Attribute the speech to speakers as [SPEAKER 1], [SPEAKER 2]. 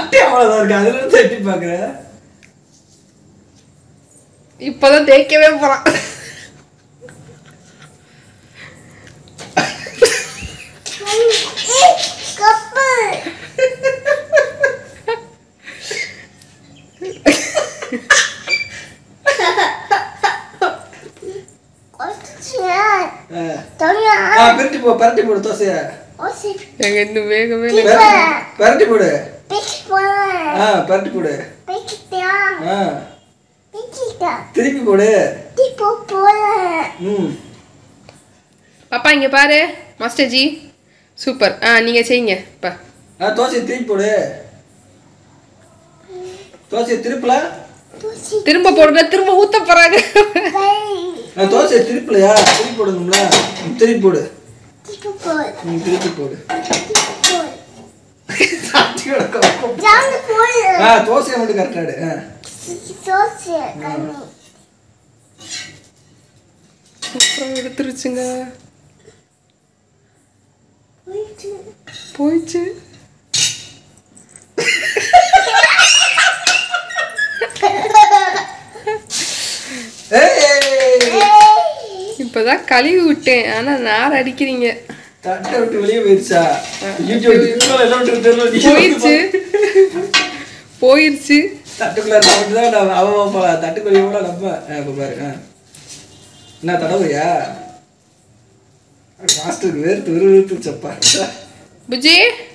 [SPEAKER 1] தட்டே அவ்வளவுதான் இருக்கு அதுல இருந்து எட்டி பாக்குற
[SPEAKER 2] இப்போதான் தேய்க்கவே போறான்
[SPEAKER 3] கப்பு தனியா
[SPEAKER 1] ஆ பரட்டி போ பரட்டி போடு தோசைய
[SPEAKER 3] ஓசி
[SPEAKER 2] எங்க இன்னும் வேகவே இல்லை
[SPEAKER 1] பரட்டி- பரட்டி போடு
[SPEAKER 3] பிச்சு போல
[SPEAKER 1] ஆ பரட்டி போடு
[SPEAKER 3] பிச்சுட்டா
[SPEAKER 1] ஆ
[SPEAKER 3] பிச்சுட்டா
[SPEAKER 1] திருப்பி போடு
[SPEAKER 3] டிப்போ போல
[SPEAKER 1] ம்
[SPEAKER 2] பாப்பா இங்க பாரு மாஸ்டர் ஜி சூப்பர் ஆ நீங்க செய்யுங்க பா
[SPEAKER 1] ஆ தோசையை திருப்பி போடு தோசையை திருப்பல
[SPEAKER 3] தூசி
[SPEAKER 2] திரும்ப போடுற திரும்ப ஊத்த போறாங்க
[SPEAKER 3] கை
[SPEAKER 1] ஆ தோசையை திருப்பலையா திருப்பி போடணும்ல ம், திருப்பி போடு
[SPEAKER 3] டிப்போ போல
[SPEAKER 1] ம், திருப்பி போடு
[SPEAKER 3] டிப்போ போல
[SPEAKER 1] சாட்டியோட கப்பம்.
[SPEAKER 3] ஜாங்க போல
[SPEAKER 1] ஆ தோசையை மட்டும் கரெக்டாடு ஆ
[SPEAKER 3] தோசி கண்ணி
[SPEAKER 2] சூப்பரா எடுத்துருச்சுங்க
[SPEAKER 3] போயிட்டு
[SPEAKER 2] போயிடுச்சு
[SPEAKER 1] ஏய்
[SPEAKER 2] இப்பதான் கழுவி விட்டேன் ஆனா நார் அடிக்கிறீங்க
[SPEAKER 1] தட்டை விட்டு வெளியே போயிருச்சா யூடியூப் இதுக்குள்ள என்ன விட்டு தெரியல நீ
[SPEAKER 2] போயிடுச்சு போயிடுச்சு
[SPEAKER 1] தட்டுக்குள்ள இருந்தா மட்டும்தான் நான் அவன் போலாம் தட்டுக்குள்ளே கூட நம்ம ஆ, இப்ப பாரு ஆ. என்ன தடவையா மாஸ்டருக்கு வேர்த்து விறுவிறுத்துச்சப்பா
[SPEAKER 2] புஜி